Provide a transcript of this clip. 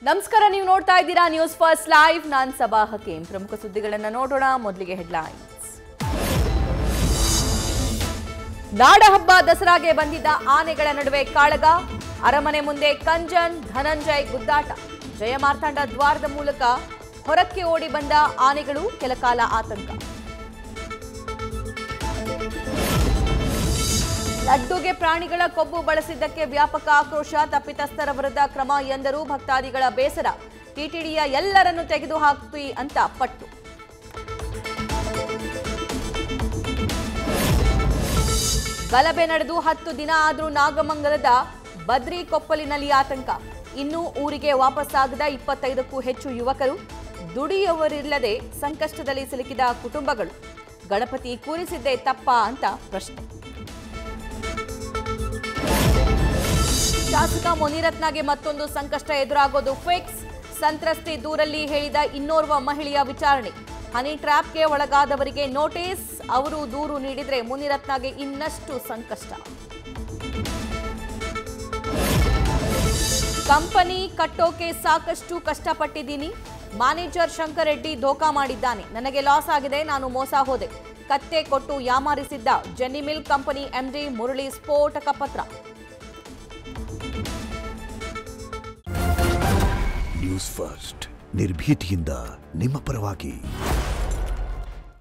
ನಮಸ್ಕಾರ ನೀವು ನೋಡ್ತಾ ಇದ್ದೀರಾ ನ್ಯೂಸ್ ಫಸ್ಟ್ ಲೈವ್ ನಾನ್ ಸಬಾ ಹಕೀಂ ಪ್ರಮುಖ ಸುದ್ದಿಗಳನ್ನ ನೋಡೋಣ ಮೊದಲಿಗೆ ಹೆಡ್ಲೈನ್ಸ್ ನಾಡಹಬ್ಬ ದಸರಾಗೆ ಬಂದಿದ್ದ ಆನೆಗಳ ನಡುವೆ ಕಾಳಗ ಅರಮನೆ ಮುಂದೆ ಕಂಜನ್ ಧನಂಜಯ್ ಗುದ್ದಾಟ ಜಯಮಾರ್ತಾಂಡ ದ್ವಾರದ ಮೂಲಕ ಹೊರಕ್ಕೆ ಓಡಿ ಬಂದ ಆನೆಗಳು ಕೆಲಕಾಲ ಆತಂಕ ಲಡ್ಡುಗೆ ಪ್ರಾಣಿಗಳ ಕೊಬ್ಬು ಬಳಸಿದ್ದಕ್ಕೆ ವ್ಯಾಪಕ ಆಕ್ರೋಶ ತಪ್ಪಿತಸ್ಥರ ವಿರುದ್ಧ ಕ್ರಮ ಎಂದರು ಭಕ್ತಾದಿಗಳ ಬೇಸರ ಟಿಟಿಡಿಯ ಎಲ್ಲರನ್ನು ತೆಗೆದುಹಾಕಿ ಅಂತ ಪಟ್ಟು ಗಲಭೆ ನಡೆದು ಹತ್ತು ದಿನ ಆದರೂ ನಾಗಮಂಗಲದ ಬದ್ರಿ ಕೊಪ್ಪಲಿನಲ್ಲಿ ಆತಂಕ ಇನ್ನೂ ಊರಿಗೆ ವಾಪಸ್ಸಾಗದ ಇಪ್ಪತ್ತೈದಕ್ಕೂ ಹೆಚ್ಚು ಯುವಕರು ದುಡಿಯುವರಿಲ್ಲದೆ ಸಂಕಷ್ಟದಲ್ಲಿ ಸಿಲುಕಿದ ಕುಟುಂಬಗಳು ಗಣಪತಿ ಕೂರಿಸಿದ್ದೇ ತಪ್ಪಾ ಅಂತ ಪ್ರಶ್ನೆ ಶಾಸಕ ಮುನಿರತ್ನಗೆ ಮತ್ತೊಂದು ಸಂಕಷ್ಟ ಎದುರಾಗೋದು ಫಿಕ್ಸ್ ಸಂತ್ರಸ್ತೆ ದೂರಲ್ಲಿ ಹೇಳಿದ ಇನ್ನೋರ್ವ ಮಹಿಳೆಯ ವಿಚಾರಣೆ ಹನಿ ಟ್ರ್ಯಾಪ್ಗೆ ಒಳಗಾದವರಿಗೆ ನೋಟಿಸ್ ಅವರು ದೂರು ನೀಡಿದ್ರೆ ಮುನಿರತ್ನಗೆ ಇನ್ನಷ್ಟು ಸಂಕಷ್ಟ ಕಂಪನಿ ಕಟ್ಟೋಕೆ ಸಾಕಷ್ಟು ಕಷ್ಟಪಟ್ಟಿದ್ದೀನಿ ಮ್ಯಾನೇಜರ್ ಶಂಕರ್ ರೆಡ್ಡಿ ಧೋಕಾ ಮಾಡಿದ್ದಾನೆ ನನಗೆ ಲಾಸ್ ಆಗಿದೆ ನಾನು ಮೋಸ ಹೋದೆ ಕತ್ತೆ ಕೊಟ್ಟು ಯಾಮಾರಿಸಿದ್ದ Jenny mill company MD Murali ಸ್ಫೋಟಕ ಪತ್ರ ನ್ಯೂಸ್ ಫಸ್ಟ್ ನಿರ್ಭೀತಿಯಿಂದ ನಿಮ್ಮ ಪರವಾಗಿ